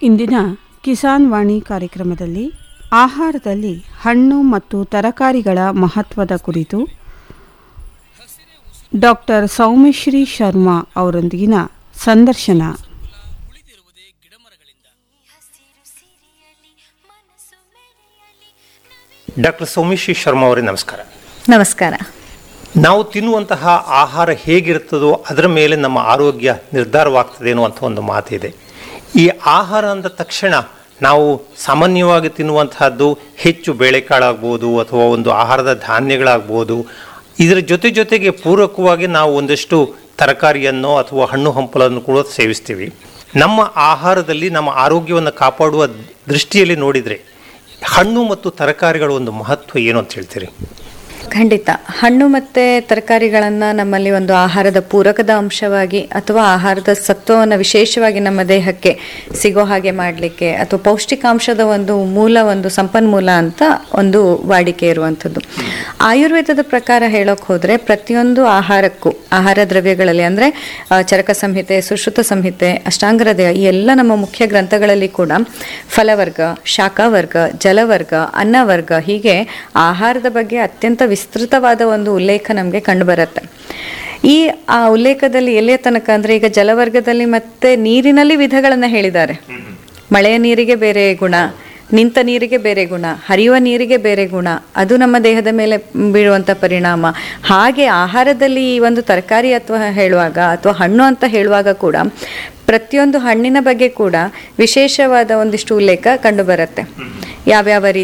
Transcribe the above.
ಇಂದಿನ ಕಿಸಾನ್ ವಾಣಿ ಕಾರ್ಯಕ್ರಮದಲ್ಲಿ ಆಹಾರದಲ್ಲಿ ಹಣ್ಣು ಮತ್ತು ತರಕಾರಿಗಳ ಮಹತ್ವದ ಕುರಿತು ಡಾಕ್ಟರ್ ಸೌಮ್ಯಶ್ರೀ ಶರ್ಮಾ ಅವರೊಂದಿಗಿನ ಸಂದರ್ಶನ ಡಾಕ್ಟರ್ ಸೌಮಿಶ್ರೀ ಶರ್ಮಾ ಅವರೇ ನಮಸ್ಕಾರ ನಮಸ್ಕಾರ ನಾವು ತಿನ್ನುವಂತಹ ಆಹಾರ ಹೇಗಿರ್ತದೋ ಅದರ ಮೇಲೆ ನಮ್ಮ ಆರೋಗ್ಯ ನಿರ್ಧಾರವಾಗ್ತದೆ ಅನ್ನುವಂಥ ಒಂದು ಮಾತಿದೆ ಈ ಆಹಾರ ಅಂದ ತಕ್ಷಣ ನಾವು ಸಾಮಾನ್ಯವಾಗಿ ತಿನ್ನುವಂತಹದ್ದು ಹೆಚ್ಚು ಬೇಳೆಕಾಳಾಗ್ಬೋದು ಅಥವಾ ಒಂದು ಆಹಾರದ ಧಾನ್ಯಗಳಾಗ್ಬೋದು ಇದರ ಜೊತೆ ಜೊತೆಗೆ ಪೂರಕವಾಗಿ ನಾವು ಒಂದಷ್ಟು ತರಕಾರಿಯನ್ನು ಅಥವಾ ಹಣ್ಣು ಹಂಪಲನ್ನು ಕೂಡ ಸೇವಿಸ್ತೀವಿ ನಮ್ಮ ಆಹಾರದಲ್ಲಿ ನಮ್ಮ ಆರೋಗ್ಯವನ್ನು ಕಾಪಾಡುವ ದೃಷ್ಟಿಯಲ್ಲಿ ನೋಡಿದರೆ ಹಣ್ಣು ಮತ್ತು ತರಕಾರಿಗಳ ಒಂದು ಮಹತ್ವ ಏನು ಅಂತ ಹೇಳ್ತೀರಿ ಖಂಡಿತ ಹಣ್ಣು ಮತ್ತು ತರಕಾರಿಗಳನ್ನು ನಮ್ಮಲ್ಲಿ ಒಂದು ಆಹಾರದ ಪೂರಕದ ಅಂಶವಾಗಿ ಅಥವಾ ಆಹಾರದ ಸತ್ವವನ್ನು ವಿಶೇಷವಾಗಿ ನಮ್ಮ ದೇಹಕ್ಕೆ ಸಿಗೋ ಹಾಗೆ ಮಾಡಲಿಕ್ಕೆ ಅಥವಾ ಪೌಷ್ಟಿಕಾಂಶದ ಒಂದು ಮೂಲ ಒಂದು ಸಂಪನ್ಮೂಲ ಅಂತ ಒಂದು ವಾಡಿಕೆ ಇರುವಂಥದ್ದು ಆಯುರ್ವೇದದ ಪ್ರಕಾರ ಹೇಳೋಕೆ ಹೋದರೆ ಪ್ರತಿಯೊಂದು ಆಹಾರಕ್ಕೂ ಆಹಾರ ದ್ರವ್ಯಗಳಲ್ಲಿ ಅಂದರೆ ಚರಕ ಸಂಹಿತೆ ಸುಶ್ರುತ ಸಂಹಿತೆ ಅಷ್ಟಾಂಗರದಯ ಈ ಎಲ್ಲ ನಮ್ಮ ಮುಖ್ಯ ಗ್ರಂಥಗಳಲ್ಲಿ ಕೂಡ ಫಲವರ್ಗ ಶಾಖಾವರ್ಗ ಜಲವರ್ಗ ಅನ್ನವರ್ಗ ಹೀಗೆ ಆಹಾರದ ಬಗ್ಗೆ ಅತ್ಯಂತ ವಿಸ್ತೃತವಾದ ಒಂದು ಉಲ್ಲೇಖ ನಮಗೆ ಕಂಡುಬರುತ್ತೆ ಈ ಆ ಉಲ್ಲೇಖದಲ್ಲಿ ಎಲ್ಲಿಯ ತನಕ ಅಂದರೆ ಈಗ ಜಲವರ್ಗದಲ್ಲಿ ಮತ್ತೆ ನೀರಿನಲ್ಲಿ ವಿಧಗಳನ್ನು ಹೇಳಿದ್ದಾರೆ ಮಳೆಯ ನೀರಿಗೆ ಬೇರೆ ಗುಣ ನಿಂತ ನೀರಿಗೆ ಬೇರೆ ಗುಣ ಹರಿಯುವ ನೀರಿಗೆ ಬೇರೆ ಗುಣ ಅದು ನಮ್ಮ ದೇಹದ ಮೇಲೆ ಬೀಳುವಂಥ ಪರಿಣಾಮ ಹಾಗೆ ಆಹಾರದಲ್ಲಿ ಈ ಒಂದು ತರಕಾರಿ ಅಥವಾ ಹೇಳುವಾಗ ಅಥವಾ ಹಣ್ಣು ಅಂತ ಹೇಳುವಾಗ ಕೂಡ ಪ್ರತಿಯೊಂದು ಹಣ್ಣಿನ ಬಗ್ಗೆ ಕೂಡ ವಿಶೇಷವಾದ ಒಂದಿಷ್ಟು ಉಲ್ಲೇಖ ಕಂಡುಬರುತ್ತೆ ಯಾವ್ಯಾವ ರೀತಿ